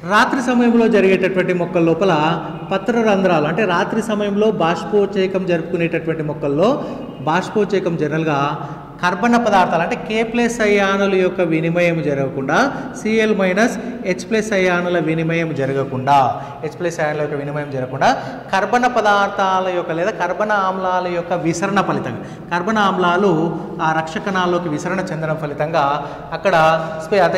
రాత్రి సమయంలో జరిగేటటువంటి మొక్కల లోపల పత్ర రంధ్రాలు అంటే రాత్రి సమయంలో బాష్పోచేకం జరుపుకునేటటువంటి మొక్కల్లో బాష్పోచేకం జనరల్గా కర్బన పదార్థాలు అంటే కే ప్లస్ అయానుల యొక్క వినిమయం జరగకుండా సిఎల్ మైనస్ హెచ్ ప్లస్ అయానుల వినిమయం జరగకుండా హెచ్ ప్లస్ అయానుల యొక్క వినిమయం జరగకుండా కర్బన పదార్థాల యొక్క లేదా కర్బన ఆమ్లాల యొక్క విసరణ ఫలితంగా కర్బన ఆమ్లాలు ఆ రక్షకణాల్లోకి విసరణ చెందడం ఫలితంగా అక్కడ స్పే అదే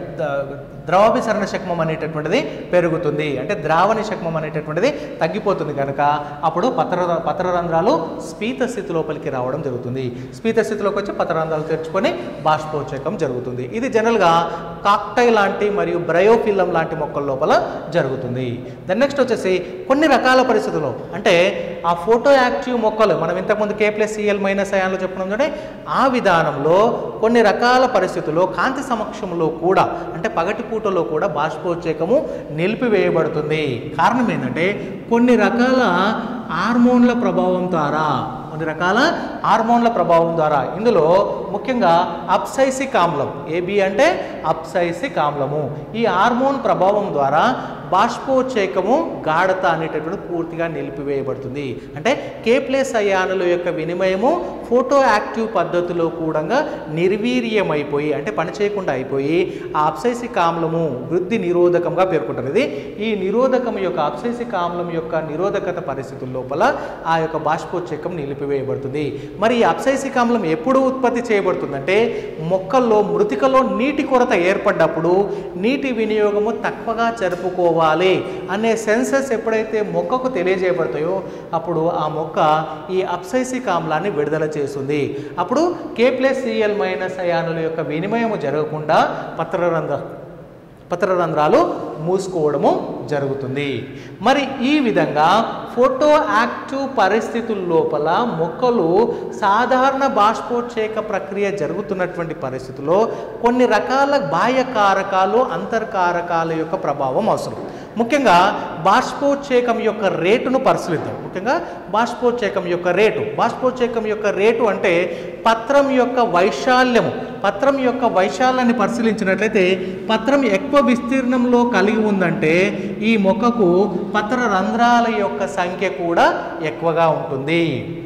ద్రవభిసరణ శక్మం అనేటటువంటిది పెరుగుతుంది అంటే ద్రావణి శక్మం అనేటటువంటిది తగ్గిపోతుంది కనుక అప్పుడు పత్ర పత్రరంధ్రాలు స్పీత స్థితి లోపలికి రావడం జరుగుతుంది స్పీత స్థితిలోకి వచ్చి పత్రరంధ్రాలు తెరుచుకొని బాష్పోచేకం జరుగుతుంది ఇది జనరల్గా కాక్టై లాంటి మరియు బ్రయోఫిల్లం లాంటి మొక్కల లోపల జరుగుతుంది దెన్ నెక్స్ట్ వచ్చేసి కొన్ని రకాల పరిస్థితుల్లో అంటే ఆ ఫోటో యాక్టివ్ మొక్కలు మనం ఇంతకుముందు కే ప్లస్ సిఎల్ మైనస్ అయాన్లో చెప్పుకున్నాం చూడండి ఆ విధానంలో కొన్ని రకాల పరిస్థితుల్లో కాంతి సమక్షంలో కూడా అంటే పగటి పూటలో కూడా బాష్పోచ్చేకము నిలిపివేయబడుతుంది కారణం ఏంటంటే కొన్ని రకాల హార్మోన్ల ప్రభావం ద్వారా కొన్ని రకాల హార్మోన్ల ప్రభావం ద్వారా ఇందులో ముఖ్యంగా అప్సైసిక్ ఆమ్లం ఏబి అంటే అప్సైసిక్ ఆమ్లము ఈ హార్మోన్ ప్రభావం ద్వారా బాష్పోచేకము గాఢత అనేటటువంటి పూర్తిగా నిలిపివేయబడుతుంది అంటే కే ప్లేస్ అయానుల యొక్క వినిమయము ఫోటో యాక్టివ్ పద్ధతిలో కూడా నిర్వీర్యమైపోయి అంటే పనిచేయకుండా అయిపోయి ఆ అప్సైసిక్ ఆమ్లము వృద్ధి నిరోధకంగా పేర్కొంటారు ఇది ఈ నిరోధకం యొక్క అప్సైసిక్ ఆమ్లం యొక్క నిరోధకత పరిస్థితుల లోపల ఆ యొక్క బాష్పోచ్చేకం నిలిపివేయబడుతుంది మరి ఈ అప్సైసిక్ ఆమ్లం ఎప్పుడు ఉత్పత్తి చేయబడుతుందంటే మొక్కల్లో మృతికలో నీటి కొరత ఏర్పడ్డప్పుడు నీటి వినియోగము తక్కువగా జరుపుకోవాలి అనే సెన్సెస్ ఎప్పుడైతే మొక్కకు తెలియజేయబడతాయో అప్పుడు ఆ మొక్క ఈ అప్సైసిక్ ఆమ్లాన్ని విడుదల చేస్తుంది అప్పుడు కే ప్లస్ సిఎల్ మైనస్ అయానుల యొక్క వినిమయము జరగకుండా పత్రరంధ్ర పత్రరంధ్రాలు మూసుకోవడము జరుగుతుంది మరి ఈ విధంగా ఫోటో యాక్టివ్ పరిస్థితుల లోపల మొక్కలు సాధారణ బాష్పోచ్చేక ప్రక్రియ జరుగుతున్నటువంటి పరిస్థితుల్లో కొన్ని రకాల బాహ్య కారకాలు అంతర్కారకాల యొక్క ప్రభావం అవసరం ముఖ్యంగా బాష్పోచ్చేకం యొక్క రేటును పరిశీలిద్దాం ముఖ్యంగా బాష్పోచ్చేకం యొక్క రేటు బాష్పోచ్చేకం యొక్క రేటు అంటే పత్రం యొక్క వైశాల్యము పత్రం యొక్క వైశాల్యాన్ని పరిశీలించినట్లయితే పత్రం ఎక్కువ విస్తీర్ణంలో కలిగి ఉందంటే ఈ మొక్కకు పత్ర రంధ్రాల యొక్క సంఖ్య కూడా ఎక్కువగా ఉంటుంది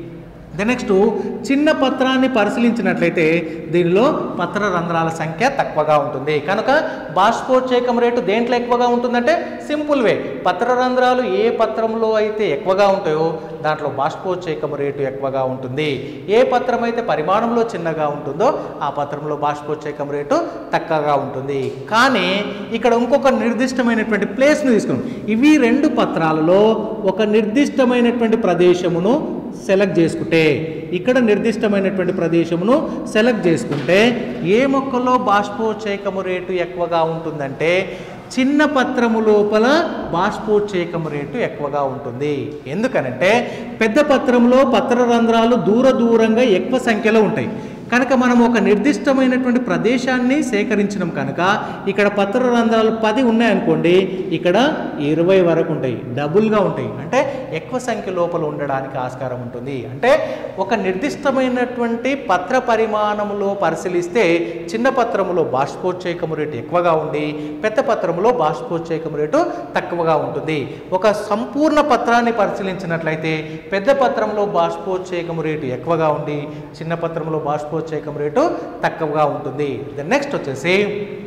ద నెక్స్ట్ చిన్న పత్రాన్ని పరిశీలించినట్లయితే దీనిలో పత్ర రంధ్రాల సంఖ్య తక్కువగా ఉంటుంది కనుక బాష్పోచ్చేకం రేటు దేంట్లో ఎక్కువగా ఉంటుందంటే సింపుల్ వే పత్ర రంధ్రాలు ఏ పత్రంలో అయితే ఎక్కువగా ఉంటాయో దాంట్లో బాష్పోచ్చేకం రేటు ఎక్కువగా ఉంటుంది ఏ పత్రం అయితే పరిమాణంలో చిన్నగా ఉంటుందో ఆ పత్రంలో బాష్పోచ్చేకం రేటు తక్కువగా ఉంటుంది కానీ ఇక్కడ ఇంకొక నిర్దిష్టమైనటువంటి ప్లేస్ను తీసుకున్నాం ఇవి రెండు పత్రాలలో ఒక నిర్దిష్టమైనటువంటి ప్రదేశమును సెలెక్ట్ చేసుకుంటే ఇక్కడ నిర్దిష్టమైనటువంటి ప్రదేశమును సెలెక్ట్ చేసుకుంటే ఏ మొక్కలో బాష్పోచ్చేకము రేటు ఎక్కువగా ఉంటుందంటే చిన్న పత్రము లోపల బాష్పోచ్చేకము రేటు ఎక్కువగా ఉంటుంది ఎందుకనంటే పెద్ద పత్రంలో పత్ర రంధ్రాలు దూర దూరంగా ఎక్కువ సంఖ్యలో ఉంటాయి కనుక మనం ఒక నిర్దిష్టమైనటువంటి ప్రదేశాన్ని సేకరించినాం కనుక ఇక్కడ పత్ర రంధ్రాలు పది ఉన్నాయనుకోండి ఇక్కడ ఇరవై వరకు ఉంటాయి డబుల్గా ఉంటాయి అంటే ఎక్కువ సంఖ్య లోపల ఉండడానికి ఆస్కారం ఉంటుంది అంటే ఒక నిర్దిష్టమైనటువంటి పత్ర పరిమాణంలో పరిశీలిస్తే చిన్న పత్రములో బాష్పోచ్చేకము రేటు ఎక్కువగా ఉండి పెద్ద పత్రములో బాష్పోచ్చేకము రేటు తక్కువగా ఉంటుంది ఒక సంపూర్ణ పత్రాన్ని పరిశీలించినట్లయితే పెద్ద పత్రంలో బాష్పోచ్చేకము రేటు ఎక్కువగా ఉండి చిన్న పత్రంలో బాష్పోచ్చేకం రేటు తక్కువగా ఉంటుంది ద నెక్స్ట్ వచ్చేసి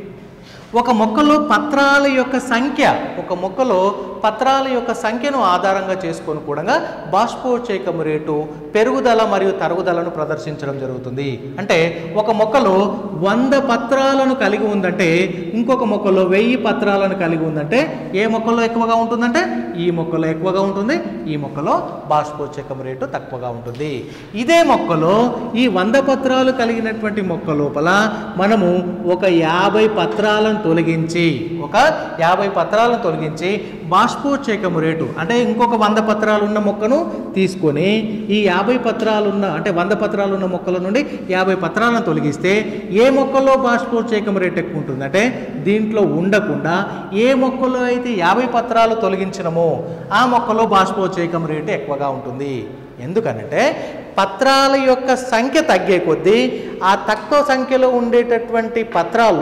ఒక మొక్కలో పత్రాల యొక్క సంఖ్య ఒక మొక్కలో పత్రాల యొక్క సంఖ్యను ఆధారంగా చేసుకొని కూడా బాష్పోచ్చేకము రేటు పెరుగుదల మరియు తరుగుదలను ప్రదర్శించడం జరుగుతుంది అంటే ఒక మొక్కలో వంద పత్రాలను కలిగి ఉందంటే ఇంకొక మొక్కలో వెయ్యి పత్రాలను కలిగి ఉందంటే ఏ మొక్కలో ఎక్కువగా ఉంటుందంటే ఈ మొక్కలో ఎక్కువగా ఉంటుంది ఈ మొక్కలో బాష్పోచ్చేకం రేటు తక్కువగా ఉంటుంది ఇదే మొక్కలో ఈ వంద పత్రాలు కలిగినటువంటి మొక్క లోపల మనము ఒక యాభై పత్రాలను తొలగించి ఒక యాభై పత్రాలను తొలగించి బాష్పోచ్చేకము రేటు అంటే ఇంకొక వంద పత్రాలు ఉన్న మొక్కను తీసుకొని ఈ యాభై పత్రాలు ఉన్న అంటే వంద పత్రాలు ఉన్న మొక్కల నుండి యాభై పత్రాలను తొలగిస్తే ఏ మొక్కలో బాష్పోచ్చేకం రేటు ఎక్కువ ఉంటుంది అంటే దీంట్లో ఉండకుండా ఏ మొక్కలో అయితే యాభై పత్రాలు తొలగించినమో ఆ మొక్కలో బాష్పోచ్చేకం రేటు ఎక్కువగా ఉంటుంది ఎందుకనంటే పత్రాల యొక్క సంఖ్య తగ్గే కొద్దీ ఆ తక్కువ సంఖ్యలో ఉండేటటువంటి పత్రాల్లో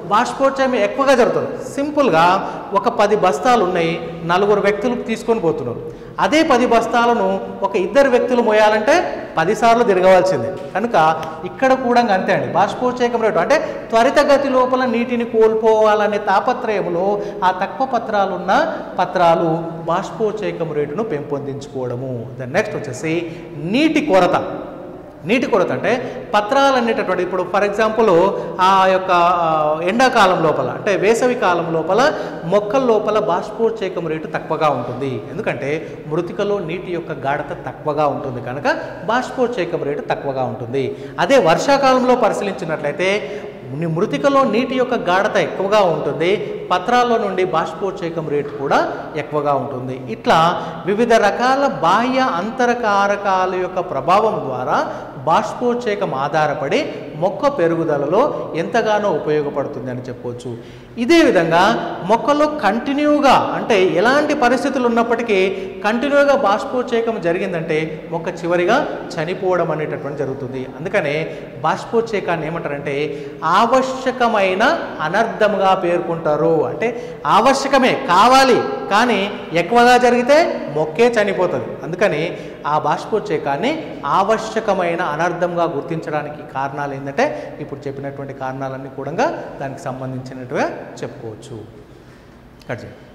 బాష్పోత్సవం ఎక్కువగా జరుగుతుంది సింపుల్గా ఒక పది బస్తాలు ఉన్నాయి నలుగురు వ్యక్తులు తీసుకొని పోతున్నారు అదే పది బస్తాలను ఒక ఇద్దరు వ్యక్తులు మోయాలంటే పదిసార్లు తిరగవలసిందే కనుక ఇక్కడ కూడా అంతే అండి బాష్పోత్సేకం రేటు అంటే త్వరితగతి లోపల నీటిని కోల్పోవాలనే తాపత్రయంలో ఆ తక్కువ పత్రాలున్న పత్రాలు బాష్పోత్సేకం రేటును పెంపొందించుకోవడము ద నెక్స్ట్ వచ్చేసి నీటి కొరత నీటి కొరత అంటే పత్రాలు అనేటటువంటి ఇప్పుడు ఫర్ ఎగ్జాంపుల్ ఆ యొక్క ఆ, ఎండాకాలం లోపల అంటే వేసవి కాలం లోపల మొక్కల లోపల బాష్పోత్సేకం రేటు తక్కువగా ఉంటుంది ఎందుకంటే మృతికలో నీటి యొక్క గాఢత తక్కువగా ఉంటుంది కనుక బాష్పోత్సేకం రేటు తక్కువగా ఉంటుంది అదే వర్షాకాలంలో పరిశీలించినట్లయితే ని- మృతికలో నీటి యొక్క గాఢత ఎక్కువగా ఉంటుంది పత్రాల్లో నుండి బాష్పోత్సేకం రేటు కూడా ఎక్కువగా ఉంటుంది ఇట్లా వివిధ రకాల బాహ్య అంతరకారకాల యొక్క ప్రభావం ద్వారా బాష్పోత్సేకం ఆధారపడి మొక్క పెరుగుదలలో ఎంతగానో ఉపయోగపడుతుంది అని చెప్పవచ్చు ఇదే విధంగా మొక్కలో కంటిన్యూగా అంటే ఎలాంటి పరిస్థితులు ఉన్నప్పటికీ కంటిన్యూగా బాష్పోత్సేకం జరిగిందంటే మొక్క చివరిగా చనిపోవడం అనేటటువంటి జరుగుతుంది అందుకనే బాష్పోత్సేకాన్ని ఏమంటారంటే ఆవశ్యకమైన అనర్థముగా పేర్కొంటారు అంటే ఆవశ్యకమే కావాలి కానీ ఎక్కువగా జరిగితే మొక్కే చనిపోతుంది అందుకని ఆ బాష్పోత్సేకాన్ని ఆవశ్యకమైన అనర్థంగా గుర్తించడానికి కారణాలు ఏంటంటే ఇప్పుడు చెప్పినటువంటి కారణాలన్నీ కూడా దానికి సంబంధించినట్టుగా చెప్పుకోవచ్చు కట్ చేయండి